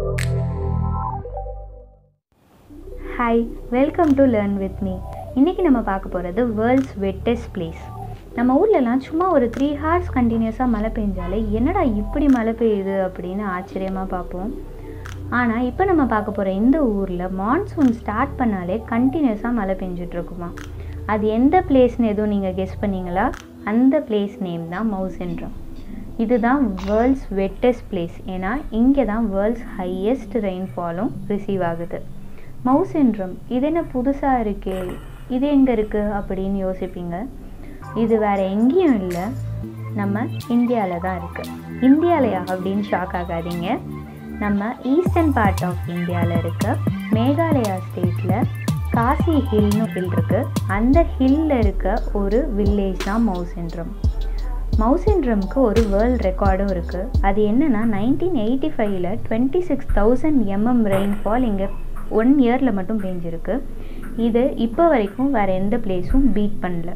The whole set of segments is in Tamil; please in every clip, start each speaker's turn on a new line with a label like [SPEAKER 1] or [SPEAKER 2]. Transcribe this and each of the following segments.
[SPEAKER 1] hi welcome to learn with me இன்றைக்கி நம்ம பார்க்க போகிறது வேர்ல்ட்ஸ் வெட்டஸ்ட் பிளேஸ் நம்ம ஊர்லலாம் சும்மா ஒரு த்ரீ ஹார்ஸ் கண்டினியூஸாக மழை பெஞ்சாலே என்னடா இப்படி மழை பெய்யுது அப்படின்னு ஆச்சரியமாக பார்ப்போம் ஆனால் இப்போ நம்ம பார்க்க போகிற இந்த ஊரில் மான்சூன் ஸ்டார்ட் பண்ணாலே கண்டினியூஸாக மழை பெஞ்சிட்ருக்குமா அது எந்த பிளேஸ்னு எதுவும் நீங்கள் கெஸ் பண்ணீங்களா அந்த பிளேஸ் நேம் தான் மவுசென்ட்ரம் இதுதான் வேர்ல்ட்ஸ் வெட்டஸ்ட் பிளேஸ் ஏன்னா இங்கே தான் வேர்ல்ட்ஸ் ஹையஸ்ட் ரெயின்ஃபாலும் ரிசீவ் ஆகுது மவுசென்ட்ரம் இது என்ன புதுசாக இருக்கே இது எங்கே இருக்குது அப்படின்னு யோசிப்பீங்க இது வேறு எங்கேயும் இல்லை நம்ம இந்தியாவில் தான் இருக்குது இந்தியாவிலையா அப்படின்னு ஷாக் ஆகாதீங்க நம்ம ஈஸ்டர்ன் பார்ட் ஆஃப் இந்தியாவில் இருக்க மேகாலயா ஸ்டேட்டில் காசி ஹில்னு ஹில் இருக்குது அந்த ஹில்லில் இருக்க ஒரு வில்லேஜ் தான் மவுசென்ட்ரம் மவுசென்ட்ரம்க்கு ஒரு வேர்ல்ட் ரெக்கார்டும் இருக்குது அது என்னென்னா நைன்டீன் எயிட்டி ஃபைவ்ல twenty six thousand MM rainfall இங்கே ஒன் இயரில் மட்டும் பெஞ்சிருக்கு இது இப்போ வரைக்கும் வேறு எந்த பிளேஸும் பீட் பண்ணல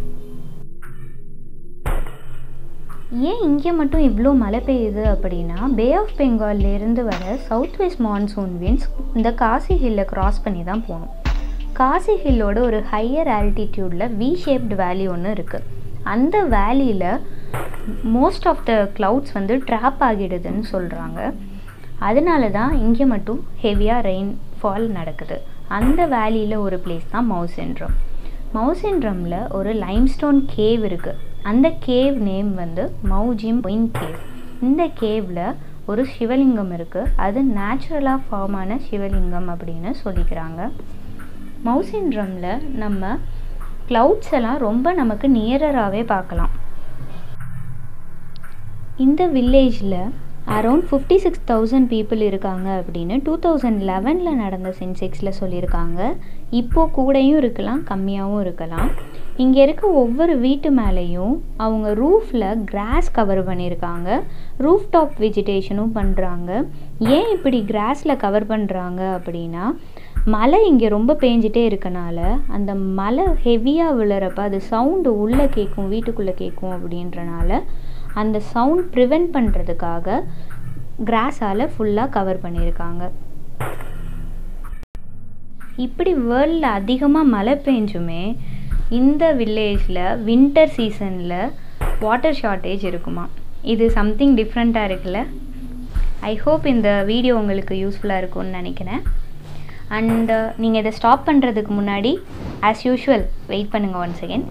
[SPEAKER 1] ஏன் இங்கே மட்டும் இவ்வளோ மழை பெய்யுது அப்படின்னா பே ஆஃப் பெங்கால்லேருந்து வர சவுத் வெஸ்ட் மான்சூன் விண்ட்ஸ் இந்த காசி ஹில்லை கிராஸ் பண்ணி தான் போகணும் காசி ஹில்லோட ஒரு ஹையர் ஆல்டிடியூடில் வி ஷேப்டு வேலி ஒன்று இருக்குது அந்த வேலியில் மோஸ்ட் ஆஃப் த க்ளவுட்ஸ் வந்து ட்ராப் ஆகிடுதுன்னு சொல்கிறாங்க அதனால தான் இங்கே மட்டும் ஹெவியாக ரெயின்ஃபால் நடக்குது அந்த வேலியில் ஒரு பிளேஸ் தான் மவுசென்ட்ரம் மவுசென்ட்ரமில் ஒரு லைம்ஸ்டோன் கேவ் இருக்குது அந்த கேவ் நேம் வந்து மவுஜிம் ஒயின் கேவ் இந்த கேவில் ஒரு சிவலிங்கம் இருக்குது அது நேச்சுரலாக ஃபார்மான சிவலிங்கம் அப்படின்னு சொல்லிக்கிறாங்க மவுசென்ட்ரமில் நம்ம க்ளவுட்ஸ் எல்லாம் ரொம்ப நமக்கு நியரராகவே பார்க்கலாம் இந்த வில்லேஜில் around fifty six thousand people இருக்காங்க அப்படின்னு டூ தௌசண்ட் லெவனில் நடந்த சென்செக்ஸில் சொல்லியிருக்காங்க இப்போது கூடயும் இருக்கலாம் கம்மியாகவும் இருக்கலாம் இங்கே இருக்க ஒவ்வொரு வீட்டு மேலேயும் அவங்க ரூஃபில் கிராஸ் கவர் பண்ணியிருக்காங்க ரூஃப் டாப் வெஜிடேஷனும் பண்ணுறாங்க ஏன் இப்படி கிராஸில் கவர் பண்ணுறாங்க அப்படின்னா மழை இங்கே ரொம்ப பேஞ்சிட்டே இருக்கனால அந்த மழை ஹெவியாக விழுறப்ப அது சவுண்டு உள்ளே கேட்கும் வீட்டுக்குள்ளே கேட்கும் அப்படின்றனால அந்த சவுண்ட் ப்ரிவெண்ட் பண்ணுறதுக்காக கிராஸால் ஃபுல்லாக கவர் பண்ணியிருக்காங்க இப்படி வேர்ல்டில் அதிகமாக மழை பெஞ்சுமே இந்த வில்லேஜில் வின்டர் சீசனில் வாட்டர் ஷார்ட்டேஜ் இருக்குமா இது சம்திங் டிஃப்ரெண்ட்டாக இருக்குல்ல ஐ ஹோப் இந்த வீடியோ உங்களுக்கு யூஸ்ஃபுல்லாக இருக்கும்னு நினைக்கிறேன் அண்டு நீங்கள் இதை ஸ்டாப் பண்ணுறதுக்கு முன்னாடி ஆஸ் யூஷுவல் வெயிட் பண்ணுங்கள் ஒன் செகண்ட்